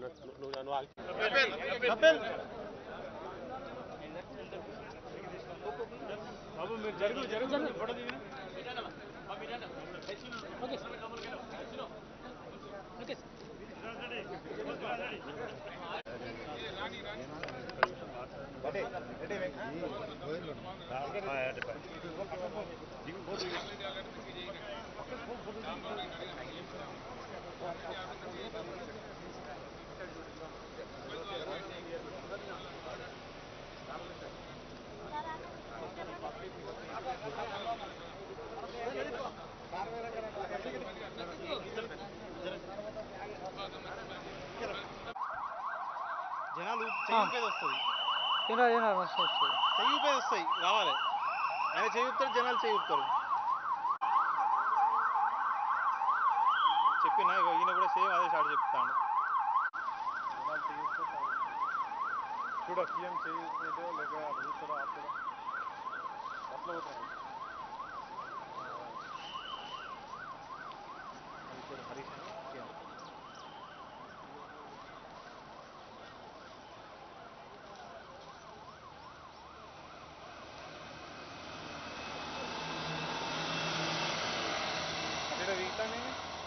నువ్వు నువ్వు ఆగు. కపిల్ బాబు మీరు జరుగు జరుగు ఫోటో దిగిన జనాలు చెయ్యి ఊపేది వస్తుంది ఏనా ఏనా మస్తు వస్తుంది చెయ్యి ఊపేది వస్తాయి రావాలి ఆయన చెయ్యి ఊపుతారు జనాలు చెయ్యి ఊపుతారు చెప్పినా ఇగో ఈయన కూడా సేమ్ అదే షాట్ చెప్తాడు జనాలు చెయ్యి ఊపితే చాలు. చూడ సీఎం చెయ్యి ఊపేదో లేక అడుగుతారో ఆపుతారో అట్లా పోతాయి హరీష్ అని సీఎం అక్కడ వీక్తానే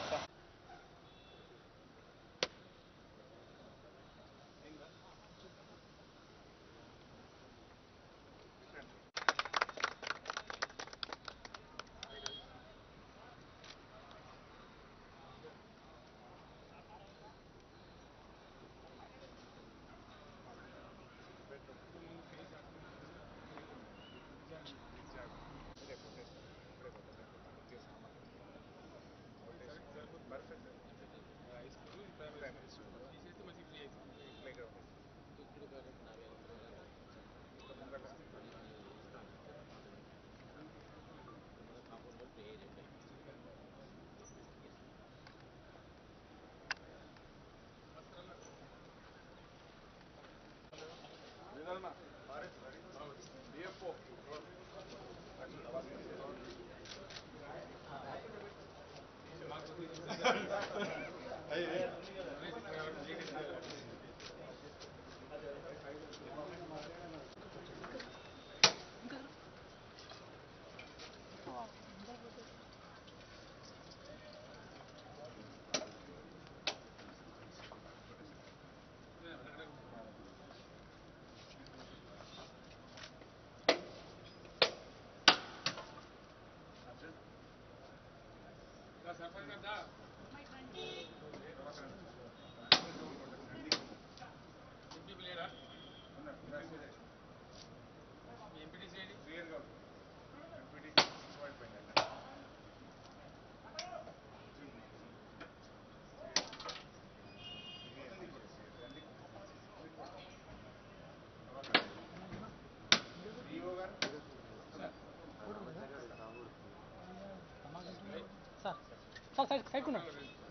సార్ సార్ సైడ్ సైడ్ కున్నా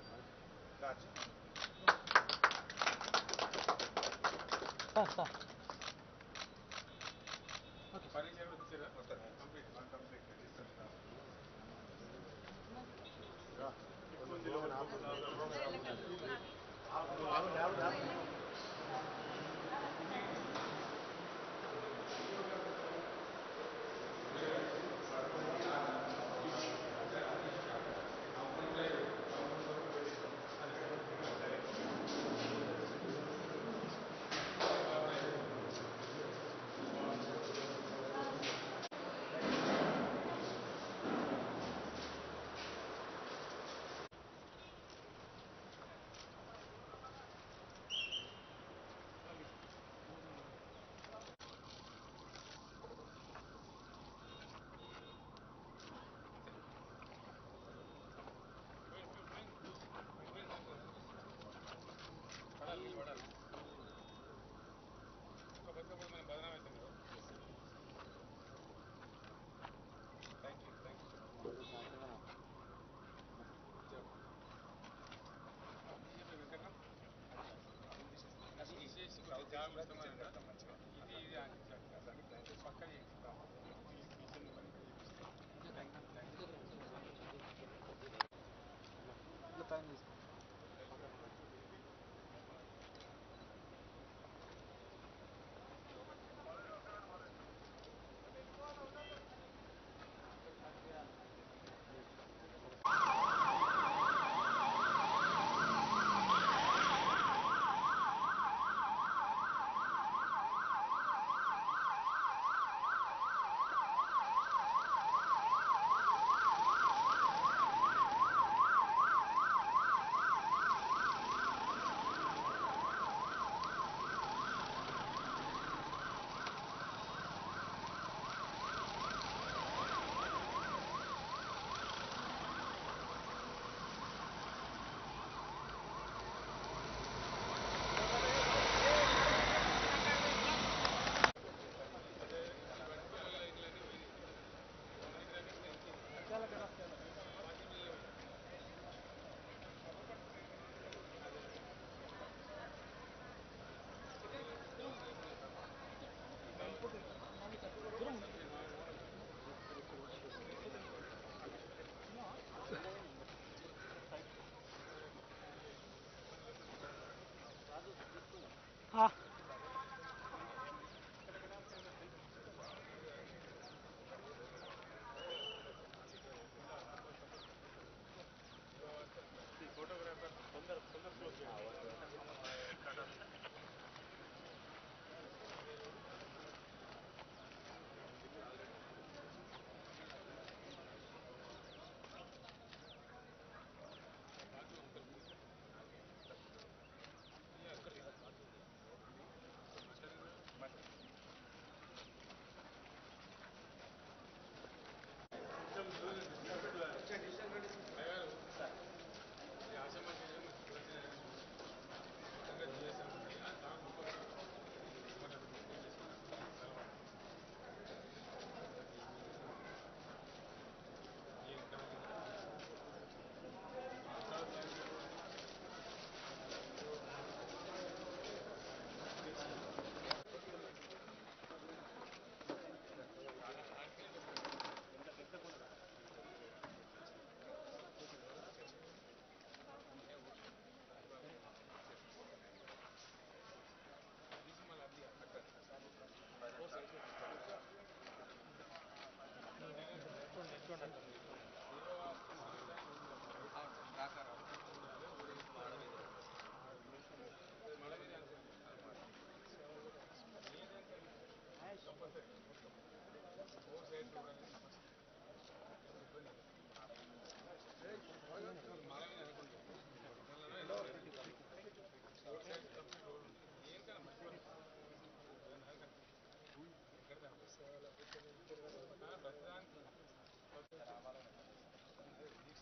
సార్ సార్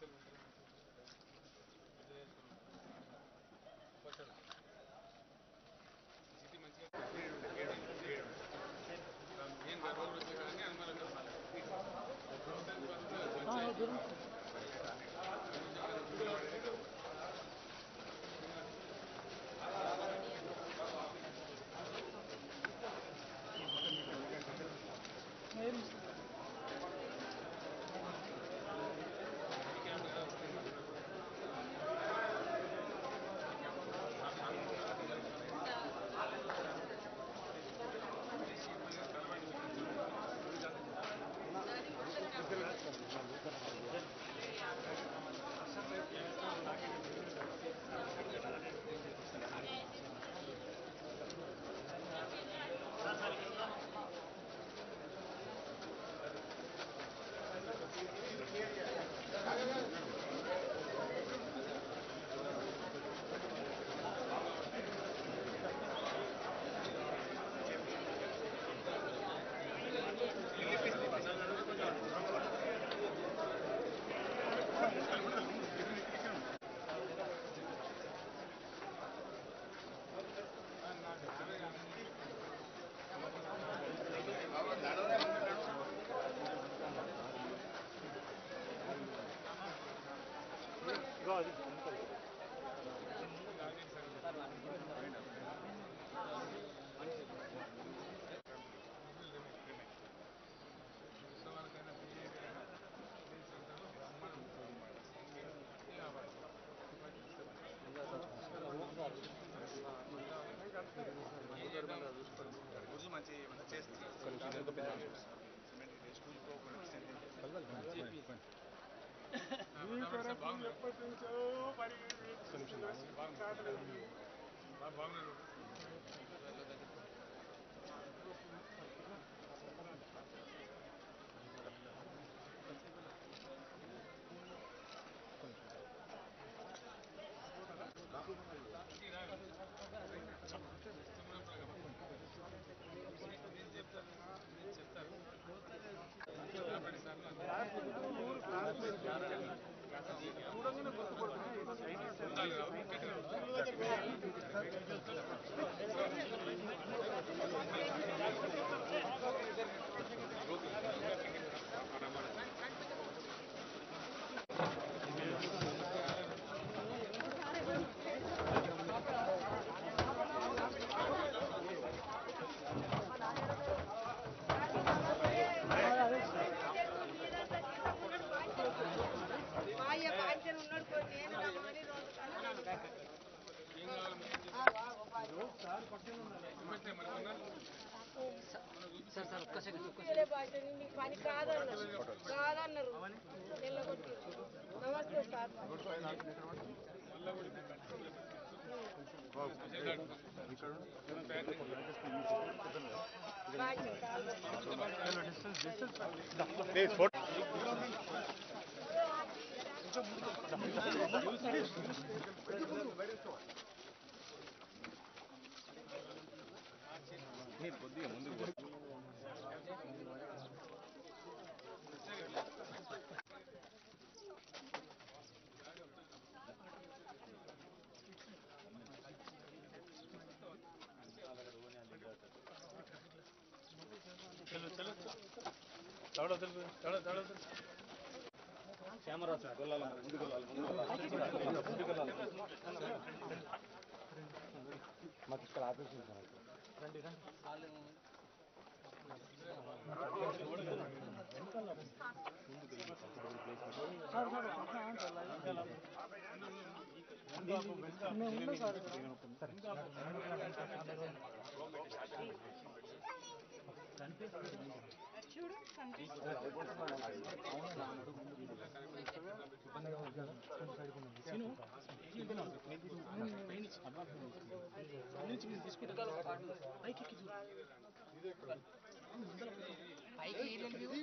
ఆ, ఏ దూరం ఏం గుర్జు మంచి ఏమన్నా చేస్తే సిమెంట్ స్కూల్కో ఎప్పటి నుంచో మరి బాగున్నారు మాయ బాధ్యత ఉన్నాడు కొన్ని నేను రమ్మని రెండు సార్లు సార్ సార్ ఒక్క సెకండ్ ఒక్క చూపించలే బాధ్యత మీ పని కాదన్నారు కాదన్నారు నిల్లగొట్టి నమస్తే సార్ కొద్దిగా ముందుకు పో. తవడ తెలుగు తవడ తవడ తెలుగు కెమెరా సార్ వెళ్ళాలి ముందుకు వెళ్ళాలి ముందుకు వెళ్ళాలి ముందుకు వెళ్ళాలి మాకు ఇక్కడ ఆపేసింది సార్ రండి రండి వాళ్ళు సార్ సార్ అట్లా సార్ మేము ఉన్నాం సార్ చూడు కనిపిస్తుంది పైకి ఏరియల్ వ్యూ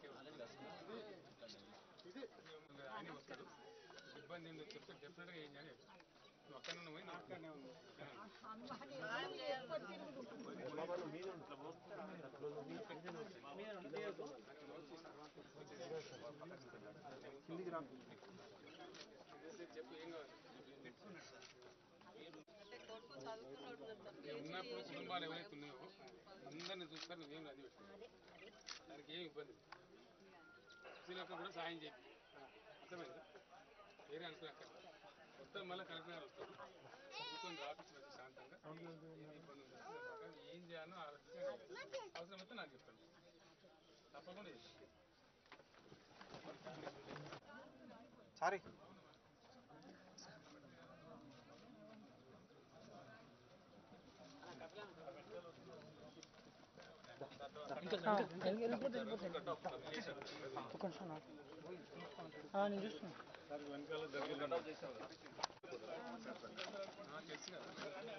ఆయన వస్తాడు ఇబ్బంది ఏంటో చెప్తే డెఫినెట్గా ఏం చేయాలి నువ్వు అక్కడ నువ్వు పోయి అక్కడనే ఉంది మీరు చెప్పు ఏం కావాలి మీరు ఉన్నప్పుడు కుటుంబాలు ఎవరైతే ఉన్నాయో అందరిని చూస్తారు నువ్వేం రద్దు పెట్టుకో దానికి ఏం ఇబ్బంది లేదు స్త్రీలకు కూడా సాయం చేయి అర్థమైందా వేరే అనుకున్నాక మొత్తం మళ్ళీ కలెక్టర్ వస్తాం కూర్చొని రాపించి వచ్చి శాంతంగా ఏం ఇబ్బంది ఉండదు దాని ప్రకారం ఏం చేయాలో ఆలోచించి అవసరమైతే నాకు చెప్పండి తప్పకుండా చేస్తాను సారీ వెళ్ళిపోతే వెళ్ళిపోతే ఒక్క నిమిషం నాకు. ఆ, నేను చూస్తున్నా నాకు తెలుసు కదా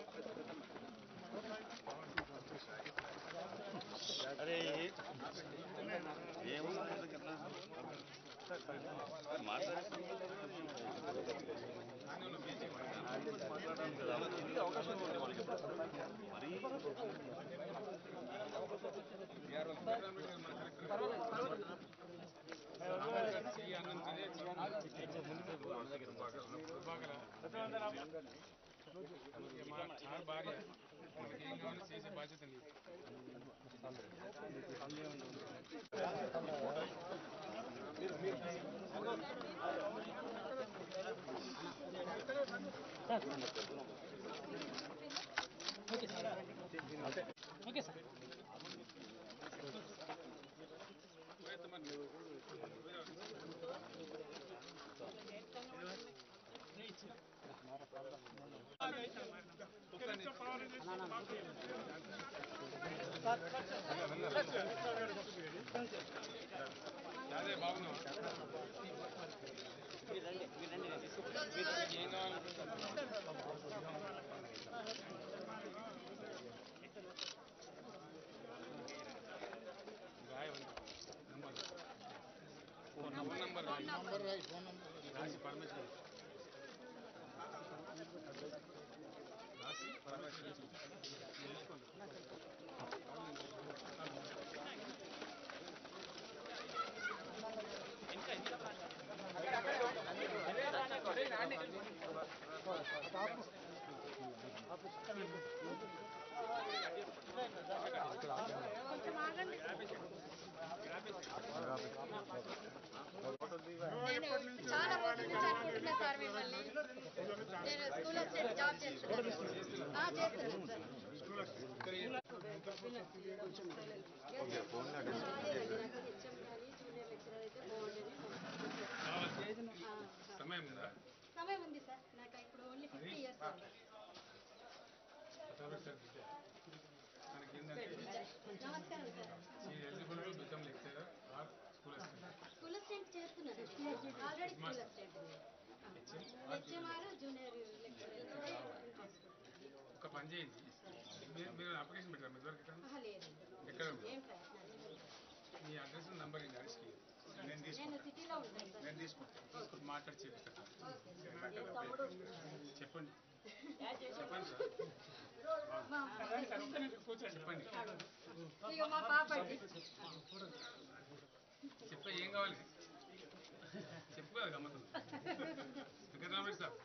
మా సార్ భార్య మనకి ఏం కావాలో చేసే బాధ్యత లేదు ఓకే సార్ అదే బాగున్నావా ఏం కావాలనుకుంటున్నావు రాయవండి నంబర్ ఫోన్ నంబర్ నంబర్ రాయి ఫోన్ నంబర్ రాసి పరమేశ్వరి రాసి పరమేశ్వరి నేను చాలా రోజుల నుంచి అనుకుంటున్నా సార్ మిమ్మల్ని నేను స్కూల్ వచ్చి జాబ్ చేస్తున్నాను ఆ, చేస్తున్నాను సార్ అదే అండి, నాకు హెచ్ఎం కానీ జూనియర్ లెక్చరర్ అయితే బాగుండేది ఆ, సార్. సమయం ఉందా సమయం ఉంది సార్ నాకు ఇప్పుడు ఓన్లీ ఫిఫ్టీ ఇయర్స్ పరమేశ్వరి బిడ్డ మనకి ఏంటంటే నమస్కారం సార్ ఈ eligible to become lecturer or school assistant school assistant చేస్తున్నాను already school assistant HM or junior lecturer ఒక పని చేయండి మీరు మీరు అప్లికేషన్ పెట్టారు మీ వరకు ఎక్కడ లేదండి ఎక్కడ ఉంది? ఏం ప్రయత్నాలు లేవు. మీ అడ్రస్ నంబర్ ఈ అడిగి నేను నేను తీసుకుంటాను సిటీలో ఉంటాను సార్ నేను తీసుకుంటాను మాట్లాడి చేపిస్తాను ఓకే సార్ ఏ తమ్ముడు చెప్పండి చెప్పండి సార్ మా చెప్పండి ఇక మా పాప అండి చెప్ప ఏం కావాలి చెప్పు కదా గమ్మతం ఎక్కడ రామేష్ సార్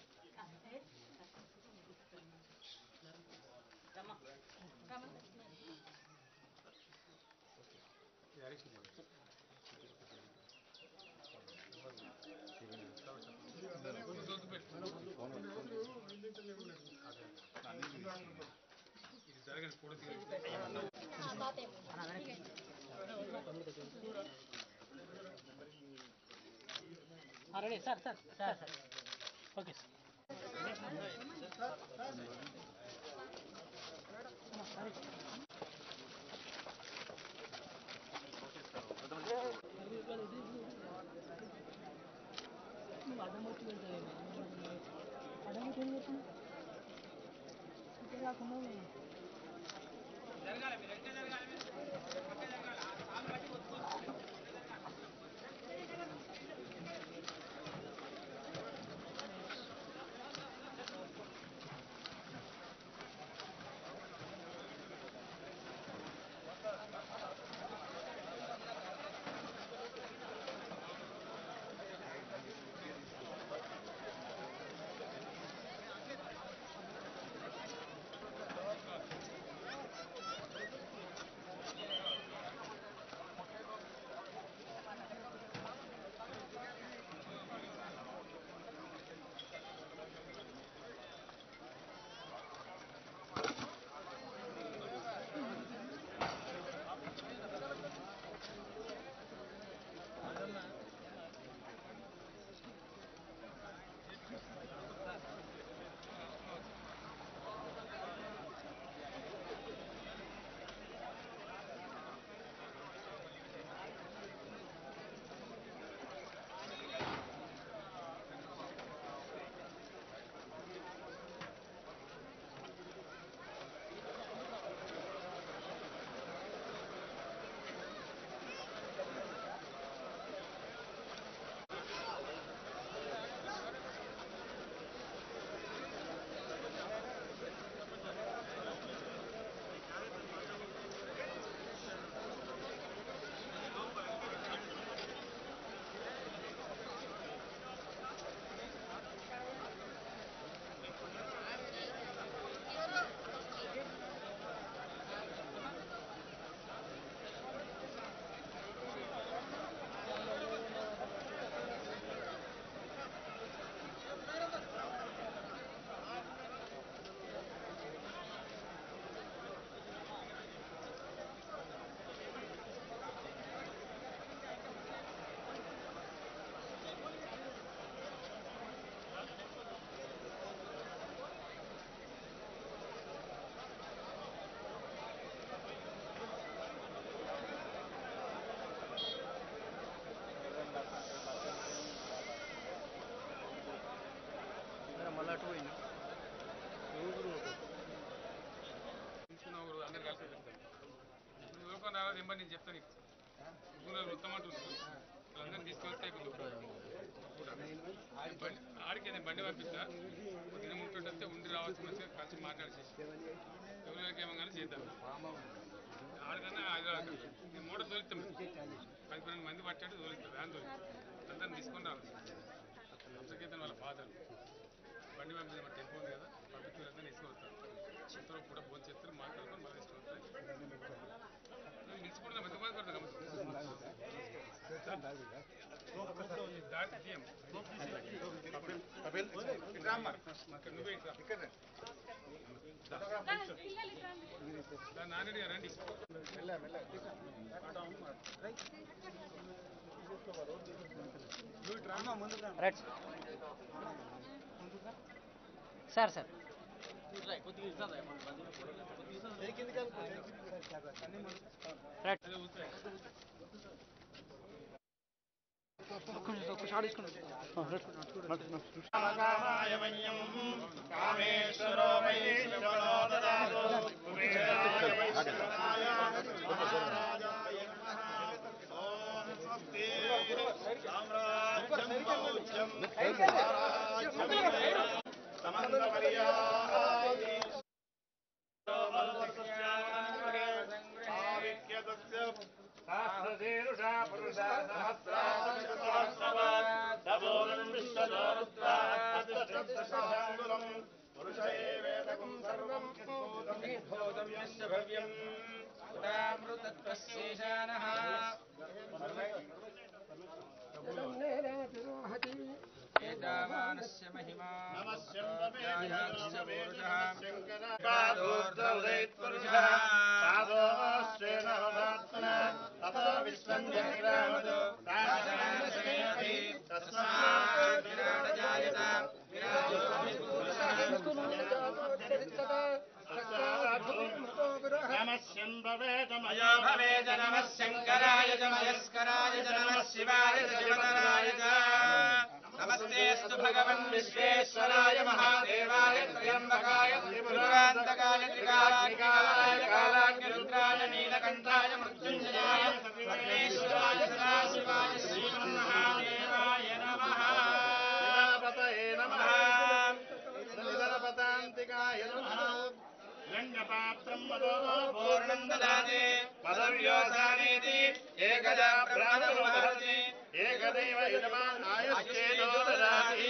ఈ హరీష్ ని చెప్పు. వద్దు, పెట్టు. అదే. ఇది జరగని కూడా తాతయ్య ready sir sir sir sir okay sir అడమొచ్చి వెళ్తాయి అడమొచ్చి ఏం చేస్తుంది ఇక్కడ కాకుండా ఆ నేను చెప్తాను నీకు ఊళ్ళో మొత్తం అంటున్నారు వాళ్ళందరినీ తీసుకొస్తే అయిపోతుంది బండి ఆడికి నేను బండి పంపిస్తా పొద్దున్న ముట్టుంటే వస్తే ఉండి రావచ్చు మంచిగా కలిసి మాట్లాడేసి ఎవరికి ఏమో కానీ చేద్దాం ఆడికన్నా హైదరాబాద్ నేను మూట తోలుతాం పది పన్నెండు మంది పట్టాడు తోలుతాం వ్యాన్ తోలుతాం అందరిని తీసుకొని రావాలి అంతకైతే వాళ్ళ బాధలు బండి పంపించి మన టెంపో ఉంది కదా పంపించి అందరినీ తీసుకొస్తాం చిత్తూరు కూడా భోజనం చేస్తారు మాట్లాడుకొని మళ్ళీ తీసుకొస్తాం నిలిచిపోతున్నాం ఎంతమంది పడతాం దాటి తీయం ఇక్కడ నువ్వే ఇట్రా. దా నాన్నడి గారు రండి రైట్ సార్ సార్ రైట్ అదే ఊరికే. ఒక్క నిమిషం ఒక్క షాట్ తీసుకున్నాను ఏదావానస్య మహిమా అయో భవేద నమ శంకరాయ చ మయస్కరాయ చ నమ శివాయ చ శివతరాయ చ నమస్తేస్తు భగవన్ విశ్వేశ్వరాయ మహాదేవాయ త్ర్యంబకాయ త్రిపురాంతకాయ త్రికాలాయ కాలాగ్ని రుద్రాయ నీలకంఠాయ మృత్యుంజయాయ పరమేశ్వరాయ సదాశివాయ శ్రీమన్మహాదేవాయ నమః నమః పూర్ణం దదాతి పదవ్యోసానేతి ఏకదా బ్రహ్మణం వహతి ఏకదైవ యజమాన్ ఆయుష్యేదో దదాతి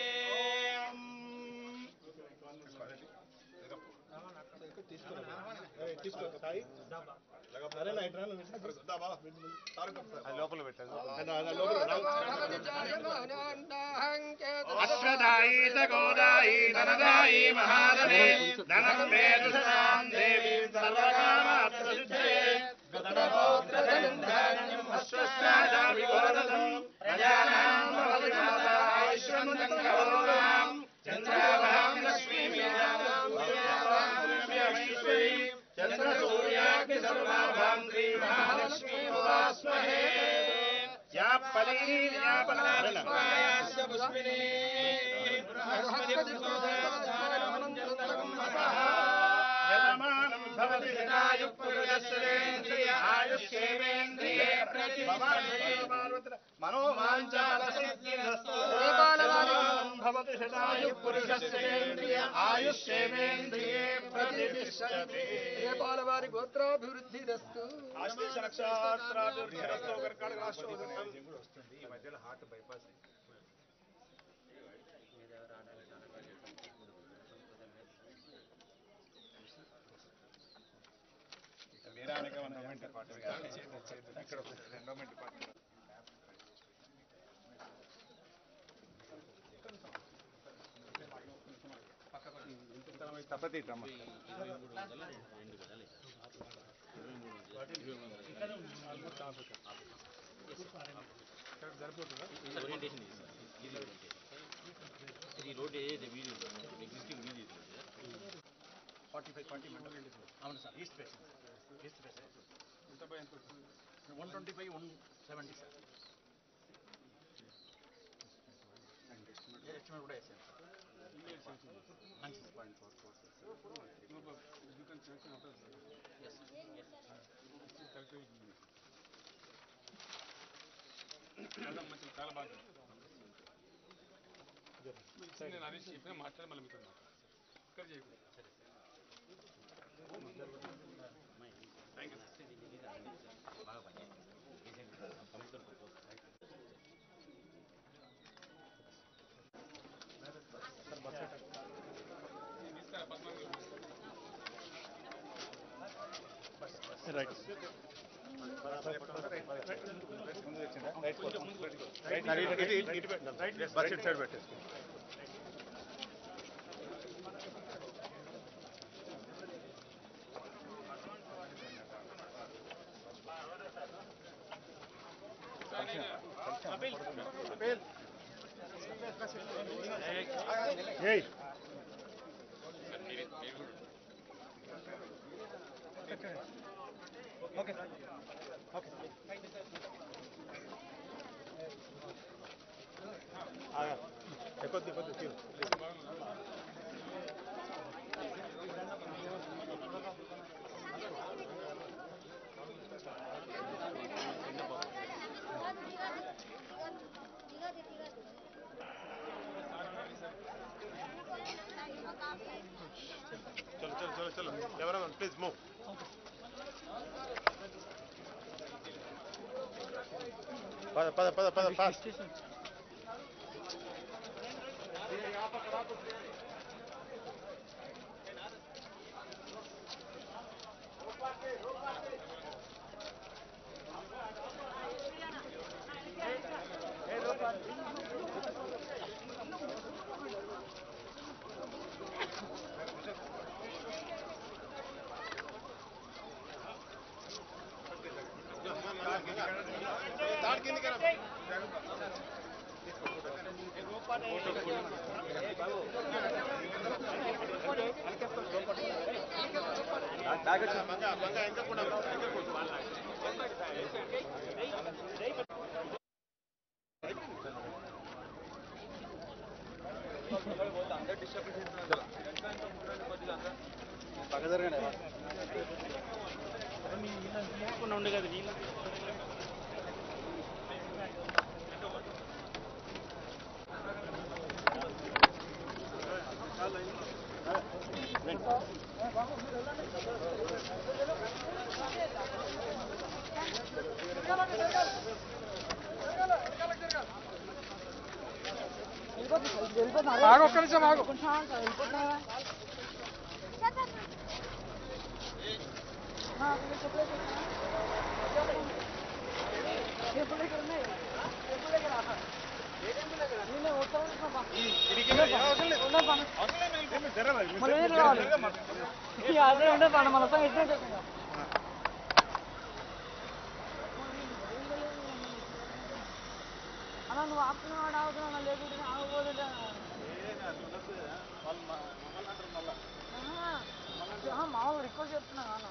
అశ్వదాయీ గోదాయీ ధనదాయీ మహాదనే ధనం మేధసాం దేవీ సర్వకామాత్మసిద్ధయే గతనపోత్రధనం అశ్వశ్చాదామి గోదసం ప్రజానాం భవతి మాతా ఆయుష్యముదంగవోనాం చంద్రాభాం లక్ష్మీమీనాం సూర్యాభాం చంద్ర సూర్యాగ్ని సర్వాభాం శ్రీ మహాలక్ష్మీ ఉపాస్మహే యా పలీ యా పలాస్వాయాస్య పుష్పినే యజమానం భవతి శతాయు పురుషస్యేంద్రియ ఆయుష్యేంద్రియే ప్రతిష్టతే మనోవాంఛాల సిద్ధిరస్తు యజమానం భవతి శతాయు పురుషస్యేంద్రియ ఆయుష్యేంద్రియే ప్రతిష్టతే వారి గోత్రాభివృద్ధిరస్తు ఇది రోడ్ ఏదైతే వీధి ఉందో ఎగ్జిస్టింగ్ వీధి ఫార్టీ ఫైవ్ ట్వంటీ అవును sir east face east face one twenty five one seventy sir estimate కూడా వేసాను sir point four four You can check it out. Yes correct చాలా మంచి చాలా బాగా ఇచ్చింది నేను హరీష్ చెప్పిన మాట్లాడి మళ్ళీ మీతో మాట్లాడు ఇక్కడ చేయకూడదు బాగా పనిచేస్తాను కంప్యూటర్ తీసుకురా పద్మావతి రైట్ బస్ ఇటు సైడ్ పెట్టేసి ఏయ్ కొద్ది కొద్ది తీరు చలో చలో చలో చలో ఎవరైనా ప్లీజ్ మూవ్ పద పద పద పద ఫాస్ట్ ఉండే కదా నీళ్ళు ఆగు ఒక్క నిమిషం ఆగు అదే ఉండే పడ మన సంగతి అన్న నువ్వు ఆపుతున్నావు ఆగుతున్నావు లేకుంటే ఆగబోతుంటే మామూలు రిక్వెస్ట్ చెప్తున్నా అన్న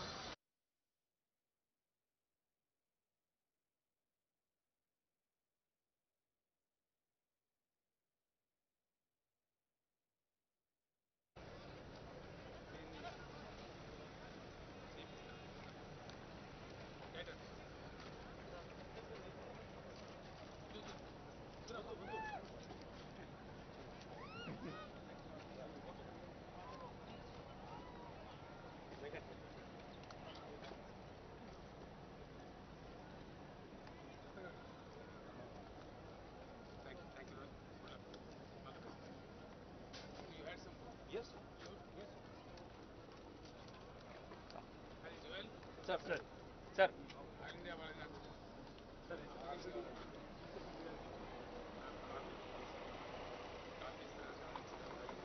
Thank you, thank you. Good luck. All the best. You had some food? Yes. Sure. Yes. Hi, Joel. Sir sir sir all India వాళ్ళది నాకు కాల్ చేసిన సెవెన్ ఎక్స్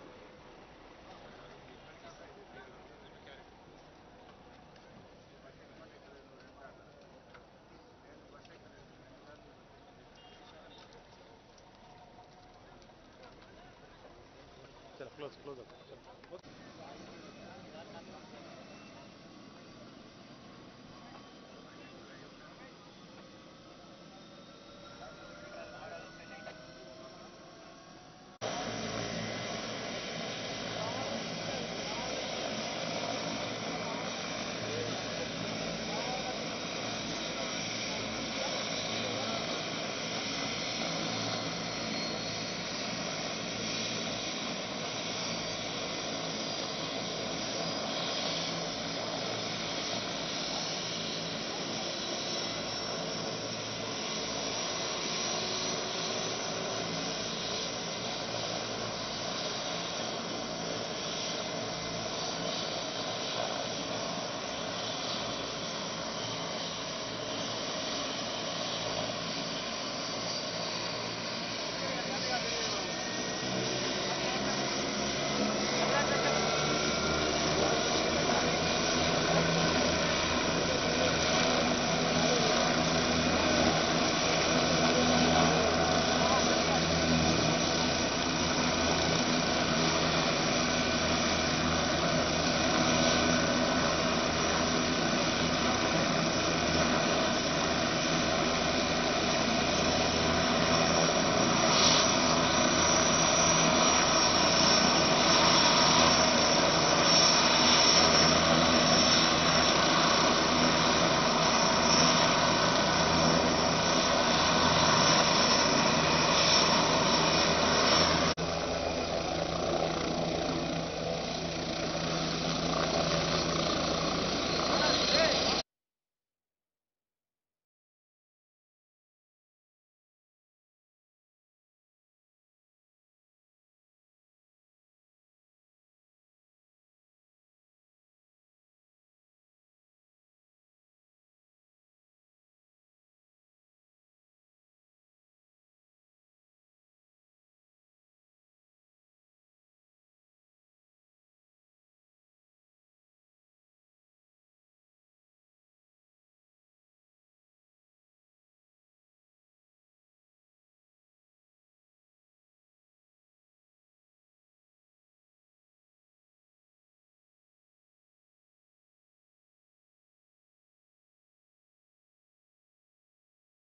ఇది లక్ష ప్యాకెట్ మీరు రెండు క్యారెట్ ఈ బస్ ఎక్కమంటే ఎక్కులేదు నువ్వు రెండు సార్లు నేను బస్ ఎక్కలేదు నువ్వు రెండు సార్లు చలో క్లోజ్ క్లోజ్ అప్ చలో